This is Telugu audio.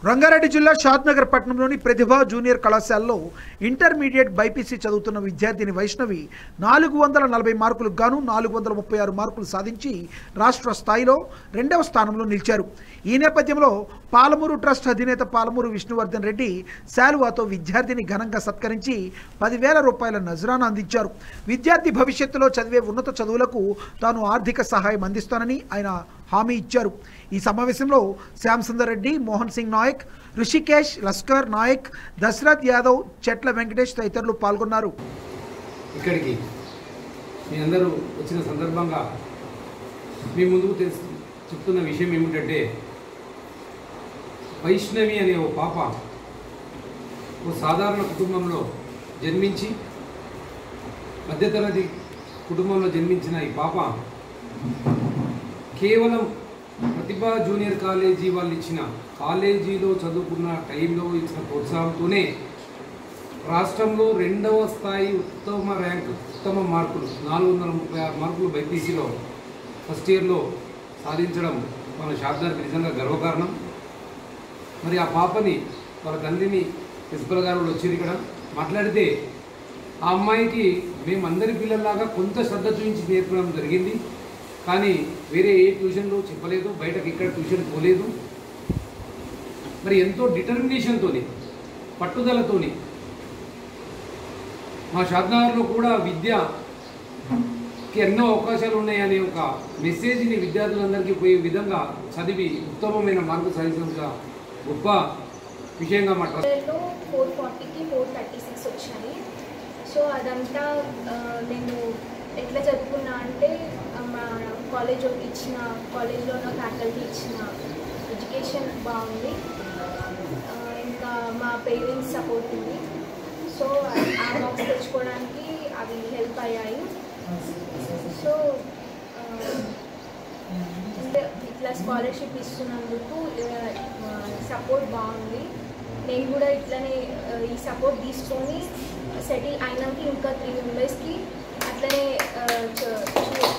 రంగారెడ్డి జిల్లా షాద్నగర్ పట్టణంలోని ప్రతిభ జూనియర్ కళాశాలలో ఇంటర్మీడియట్ బైపీసీ చదువుతున్న విద్యార్థిని వైష్ణవి నాలుగు వందల నలభై మార్కులకు గాను నాలుగు వందల ముప్పై ఆరు మార్కులు సాధించి రాష్ట్ర స్థాయిలో రెండవ స్థానంలో నిలిచారు ఈ నేపథ్యంలో పాలమూరు ట్రస్ట్ అధినేత పాలమూరు విష్ణువర్ధన్ రెడ్డి శాలువాతో విద్యార్థిని ఘనంగా సత్కరించి పదివేల రూపాయల నజరానా అందించారు విద్యార్థి భవిష్యత్తులో చదివే ఉన్నత చదువులకు తాను ఆర్థిక సహాయం అందిస్తానని ఆయన హామీ ఇచ్చారు ఈ సమావేశంలో శ్యామ్ సుందర్ రెడ్డి మోహన్ సింగ్ నాయక్ ఋషికేష్ లస్కర్ నాయక్ దశరథ్ యాదవ్ చెట్ల వెంకటేష్ తదితరులు పాల్గొన్నారు ఇక్కడికి మీ అందరూ వచ్చిన సందర్భంగా మీ ముందుకు తెలుసు చెప్తున్న విషయం ఏమిటంటే వైష్ణవి అనే ఓ పాప ఓ సాధారణ కుటుంబంలో జన్మించి మధ్యతరగతి కుటుంబంలో జన్మించిన ఈ పాప కేవలం ప్రతిభా జూనియర్ కాలేజీ వాళ్ళు ఇచ్చిన కాలేజీలో చదువుకున్న టైంలో ఇచ్చిన ప్రోత్సాహంతోనే రాష్ట్రంలో రెండవ స్థాయి ఉత్తమ ర్యాంక్ ఉత్తమ మార్కులు నాలుగు వందల ముప్పై ఆరు మార్కులు బైపీసీలో ఫస్ట్ ఇయర్లో సాధించడం మన శారదానికి నిజంగా గర్వకారణం మరి ఆ పాపని వాళ్ళ తండ్రిని ప్రిన్సిపల్ గారు కూడా వచ్చారు ఇక్కడ మాట్లాడితే ఆ అమ్మాయికి మేము అందరి పిల్లల్లాగా కొంత శ్రద్ధ చూపించి నేర్పడం జరిగింది కానీ వేరే ఏ ట్యూషన్లో చెప్పలేదు బయటకు ఇక్కడ ట్యూషన్ పోలేదు మరి ఎంతో డిటర్మినేషన్తోని పట్టుదలతోని మా షాద్నగర్లో కూడా విద్యకి ఎన్నో అవకాశాలు ఉన్నాయనే ఒక మెసేజ్ని విద్యార్థులందరికీ పోయే విధంగా చదివి ఉత్తమమైన మార్కులు సాధించడం గొప్ప విషయంగా మా ట్రస్ట్ లో ఫోర్ ఫార్టీకి ఫోర్ థర్టీ సిక్స్ వచ్చాయి సో అదంతా ఆ, నేను ఎట్లా చదువుకున్నా అంటే ఆ, మా కాలేజ్ ఇచ్చిన కాలేజ్లో ఉన్న ఫ్యాకల్టీ ఇచ్చిన ఎడ్యుకేషన్ బాగుంది ఆ, ఇంకా మా పేరెంట్స్ సపోర్ట్ ఉంది సో ఆ బాక్స్ తెచ్చుకోవడానికి అవి హెల్ప్ అయ్యాయి సో ఆ, అంటే ఇట్లా స్కాలర్షిప్ ఇస్తున్నందుకు సపోర్ట్ బాగుంది నేను కూడా ఇట్లనే ఆ, ఈ సపోర్ట్ తీసుకొని సెటిల్ అయినాక ఇంకా త్రీ మెంబర్స్కి అట్లనే ఆ, చ- చూ-